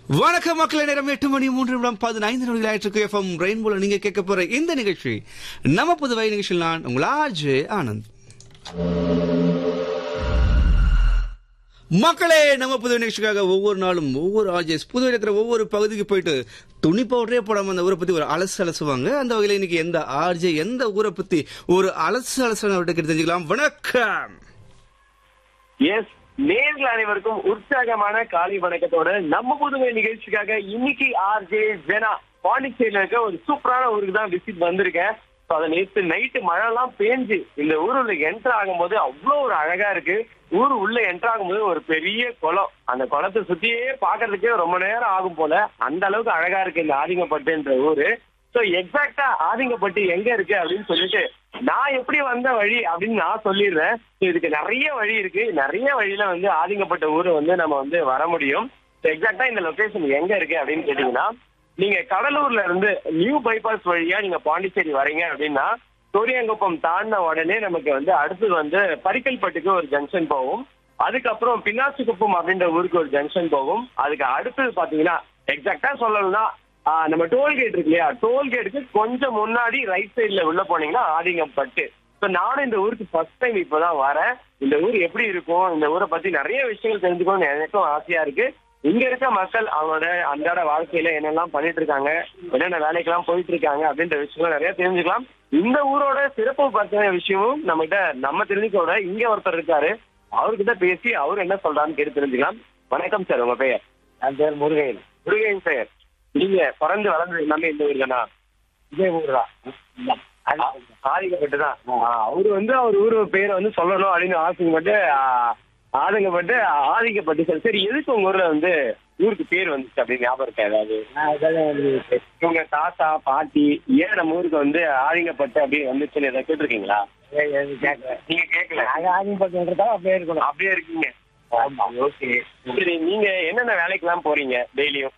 வணக்கம் மக்களே நேரம் எட்டு மணி மூன்று நிமிடம் பதினைந்து நொடிகள் ஆயிட்டு எஃப்எம் ரெயின்போல நீங்க கேட்க போற இந்த நிகழ்ச்சி நம்ம புதுவை நிகழ்ச்சியில் நான் உங்கள் ஆஜே ஆனந்த் மக்களே நம்ம புதுவை நிகழ்ச்சிக்காக ஒவ்வொரு நாளும் ஒவ்வொரு ஆர்ஜேஸ் புதுவை இருக்கிற ஒவ்வொரு பகுதிக்கு போயிட்டு துணி பவுடரே போடாம அந்த ஊரை பத்தி ஒரு அலசு அலசுவாங்க அந்த வகையில இன்னைக்கு எந்த ஆர்ஜே எந்த ஊரை பத்தி ஒரு அலசு அலசு அவர்கிட்ட தெரிஞ்சுக்கலாம் வணக்கம் எஸ் நேர்கள் அனைவருக்கும் உற்சாகமான காலை வணக்கத்தோட நம்ம புதுமை நிகழ்ச்சிக்காக இன்னைக்கு ஆர்ஜே ஜெனா பாண்டிச்சேரியில இருக்க ஒரு சூப்பரான ஊருக்கு தான் விசிட் வந்திருக்கேன் So, அது நேற்று நைட்டு மழை எல்லாம் பேஞ்சு இந்த ஊருல என்டர் ஆகும்போது அவ்வளோ ஒரு அழகா இருக்கு ஊர் உள்ள என்டர் ஆகும்போது ஒரு பெரிய குளம் அந்த குளத்தை சுத்தியே பாக்குறதுக்கே ரொம்ப நேரம் ஆகும் போல அந்த அளவுக்கு அழகா இருக்கு இந்த ஆதிங்கப்பட்டுன்ற ஊரு சோ எக்ஸாக்டா ஆதிங்கப்பட்டு எங்க இருக்கு அப்படின்னு சொல்லிட்டு நான் எப்படி வந்த வழி அப்படின்னு நான் சொல்லிடுறேன் So, இதுக்கு நிறைய வழி இருக்கு நிறைய வழியில வந்து ஆதிங்கப்பட்ட ஊரு வந்து நம்ம வந்து வர முடியும் எக்ஸாக்டா இந்த லொகேஷன் எங்க இருக்கு அப்படின்னு கேட்டீங்கன்னா நீங்க கடலூர்ல இருந்து நியூ பைபாஸ் வழியா நீங்க பாண்டிச்சேரி வரீங்க அப்படின்னா சூரியங்குப்பம் தாண்டின உடனே நமக்கு வந்து அடுத்தது வந்து பரிக்கல்பட்டுக்கு ஒரு ஜங்ஷன் போகும் அதுக்கப்புறம் பின்னாசிக்குப்பம் அப்படின்ற ஊருக்கு ஒரு ஜங்ஷன் போகும் அதுக்கு அடுத்தது பாத்தீங்கன்னா எக்ஸாக்டா சொல்லணும்னா ஆஹ், நம்ம டோல்கேட் இருக்கு இல்லையா டோல்கேட்டுக்கு கொஞ்சம் முன்னாடி ரைட் சைடுல உள்ள போனீங்கன்னா ஆதிங்கப்பட்டு ஸோ நானும் இந்த ஊருக்கு ஃபர்ஸ்ட் டைம் இப்போதான் வரேன் இந்த ஊர் எப்படி இருக்கும் இந்த ஊரை பத்தி நிறைய விஷயங்கள் தெரிஞ்சுக்கணும்னு எனக்கும் ஆசையா இருக்கு இங்க இருக்க மக்கள் அவங்களோட அன்றாட வாழ்க்கையில என்னெல்லாம் பண்ணிட்டு இருக்காங்க என்னென்ன வேலைக்கெல்லாம் போயிட்டு இருக்காங்க அப்படின்ற விஷயங்கள் நிறைய தெரிஞ்சுக்கலாம் இந்த ஊரோட சிறப்பு பத்தின விஷயமும் நம்மகிட்ட நம்ம தெரிஞ்சுக்கோட இங்க ஒருத்தர் இருக்காரு அவர்கிட்ட பேசி அவர் என்ன சொல்றாருன்னு கேட்டு தெரிஞ்சுக்கலாம் வணக்கம் சார் உங்க பெயர் என் பேர் முருகையன் முருகன் சார் நீங்க பிறந்து வளர்ந்து எல்லாமே இந்த ஊர் தானா இதே ஊர் தான் ஆதிக்கப்பட்டு தான் அவரு வந்து அவர் ஊர் பேரை வந்து சொல்லணும் அப்படின்னு ஆசைப்பட்டு ஆஹ், ஆதங்கப்பட்டு ஆதிக்கப்பட்டு சார் சரி எதுக்கு உங்க ஊர்ல வந்து ஊருக்கு பேர் வந்துச்சு அப்படின்னு ஞாபகம் இருக்கா ஏதாவது நான் இதெல்லாம் எழுதி உங்க தாத்தா பாட்டி ஏன் நம்ம ஊருக்கு வந்து ஆதிங்கப்பட்டு அப்படின்னு வந்துச்சுன்னு எதாவது கேட்டிருக்கீங்களா எழுதி கேட்கல நீங்க கேட்கல நாங்கள் ஆதிபத்திரத்தாலும் அப்படியே இருக்கணும் அப்படியே இருக்கீங்க ஓகே சரி நீங்க என்னென்ன வேலைக்கெல்லாம் போறீங்க டெய்லியும்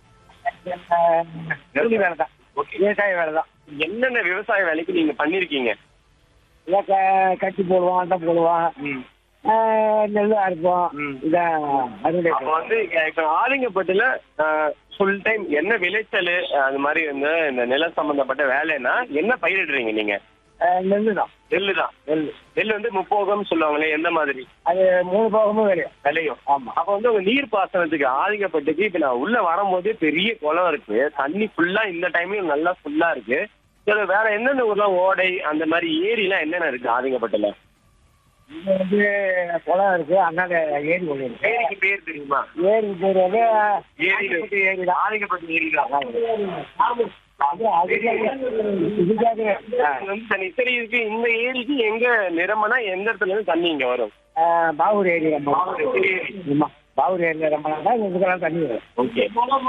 கூலி வேலை தான் விவசாய வேலை தான் என்னென்ன விவசாய வேலைக்கு நீங்க பண்ணிருக்கீங்க இதை க- கட்டி போடுவோம் அட்டை போடுவோம் ஆஹ் நெல் அறுப்போம் ம். இதான் அறுவடை அப்ப வந்து இப்ப ஆதிங்கப்பட்டுல ஃபுல் டைம் என்ன விளைச்சல் அது மாதிரி வந்து இந்த நில சம்பந்தப்பட்ட வேலைன்னா என்ன பயிரிடுறீங்க நீங்க ஆஹ் நெல் தான் நெல்லு தான் நெல் நெல் வந்து முப்போகம் சொல்லுவாங்களே எந்த மாதிரி அது மூணு போகமும் விளையும் விளையும் ஆமா அப்ப வந்து உங்க நீர் பாசனத்துக்கு ஆதிங்கப்பட்டுக்கு இப்ப நான் உள்ள வரும்போது பெரிய குளம் இருக்கு தண்ணி ஃபுல்லா இந்த டைம்லயும் நல்லா ஃபுல்லா இருக்கு சரி வேற எந்தெந்த ஊர்லாம் ஓடை அந்த மாதிரி ஏரி எல்லாம் என்னென்ன இருக்கு ஆதிங்கப்பட்டுல இங்க வந்து குளம் இருக்கு அண்ணாங்க ஏரி ஒன்று இருக்கு ஏரிக்கு பேர் தெரியுமா ஏரி பேர் வந்து ஏரி ஏரி தான் ஆதிங்கப்பட்டு ஏரி தான் அது அதுக்காக இதுக்காக இது வந்து தண்ணி சரி இருக்கு இந்த ஏரிக்கு எங்க நிரம்பனா எந்த இடத்துல இருந்து தண்ணி இங்க வரும் ஆஹ் பாவூர் ஏரி ரொம்ப பாவூர் ஏரி. ஆமா பாவூர் ஏரியா ரொம்ப தான் இதுக்கெல்லாம் தண்ணி வரும் ஓகே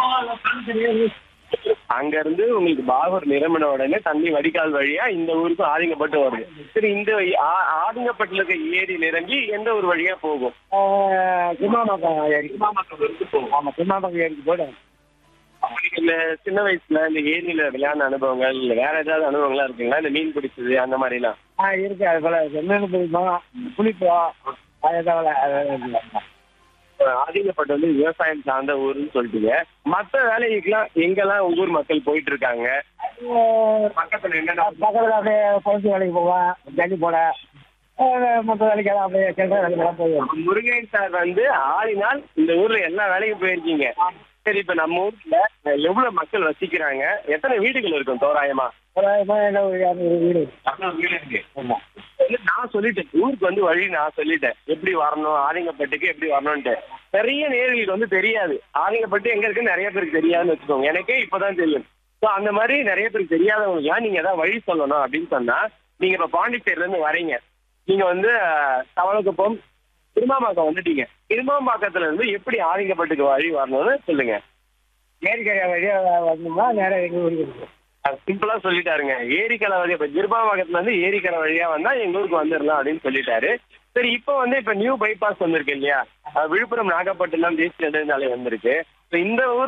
அங்க இருந்து உங்களுக்கு பாகூர் நிரம்பின உடனே தண்ணி வடிகால் வழியா இந்த ஊருக்கு ஆதிங்கப்பட்டு வருது சரி இந்த ஆ- ஆதிங்கப்பட்டுல இருக்க ஏரி நிரம்பி எந்த ஒரு வழியா போகும் ஆஹ் கும்மாமக்கம் ஏரி கிருமாமக்கத்துக்கு போகும் ஆமா கும்மாமக்கம் ஏரிக்கு போய்டும் அப்ப நீங்க இந்த சின்ன வயசுல இந்த ஏரியில விளையாடின அனுபவங்கள் இல்ல வேற ஏதாவது அனுபவங்களா இருக்குங்களா இந்த மீன் பிடிச்சது அந்த மாதிரி எல்லாம் ஆ இருக்கு அது போல மீன் பிடிப்போம் குளிப்போம் அது தவிர ஆதிங்கப்பட்டு வந்து விவசாயம் சார்ந்த ஊருன்னு சொல்லிட்டீங்க மத்த வேலைக்கெல்லாம் எங்கெல்லாம் உங்க ஊர் மக்கள் போயிட்டு இருக்காங்க பக்கத்துல என்னென்ன பக்கத்தில் அப்படியே குழந்தை வேலைக்கு போவோம் ஜல்லி போட ஆஹ் மற்ற வேலைக்கெல்லாம் அப்படியே கிணறு வேலைக்கெல்லாம் போவோம் முருகன் சார் வந்து ஆடினால் இந்த ஊர்ல எல்லா வேலைக்கும் போயிருக்கீங்க சரி இப்ப நம்ம ஊர்ல எவ்வளவு மக்கள் வசிக்கிறாங்க எத்தனை வீடுகள் இருக்கும் தோராயமா தோராயமா என்ன ஒரு இரநூறு வீடு வீடு இருக்கு ஆமா நான் சொல்லிட்டேன் ஊருக்கு வந்து வழி நான் சொல்லிட்டேன் எப்படி வரணும் ஆதிங்கப்பட்டுக்கு எப்படி வரணும்ட்டு நிறைய நேர்களுக்கு வந்து தெரியாது ஆதிங்கப்பட்டு எங்க இருக்குன்னு நிறைய பேருக்கு தெரியாதுன்னு வச்சுக்கோங்க எனக்கே இப்பதான் தெரியும் ஸோ அந்த மாதிரி நிறைய பேருக்கு தெரியாதவங்களுக்கு நீங்க ஏதாவது வழி சொல்லணும் அப்படின்னு சொன்னா நீங்க இப்ப பாண்டிச்சேரில இருந்து வரீங்க நீங்க வந்து அஹ், தவளக்குப்பம் திருமாம்பாக்கம் வந்துட்டீங்க திருமாம்பாக்கத்துல இருந்து எப்படி ஆதிங்கப்பட்டுக்கு வழி வரணும்னு சொல்லுங்க ஏரிக்கரை வழியா வந்தோம்னா நேரம் எங்கள் ஊருக்கு இருக்கும் சிம்பிளா சொல்லிட்டாருங்க ஏரிக்கரை வழியா இப்ப திருமாம்பாக்கத்துல இருந்து ஏரிக்கரை வழியா வந்தா எங்க ஊருக்கு வந்துடலாம் அப்படின்னு சொல்லிட்டாரு சரி இப்போ வந்து இப்ப நியூ பைபாஸ் வந்திருக்கு இல்லையா அஹ், விழுப்புரம் நாகப்பட்டினம் தேசிய நெடுஞ்சாலை வந்திருக்கு So இந்த ஊர்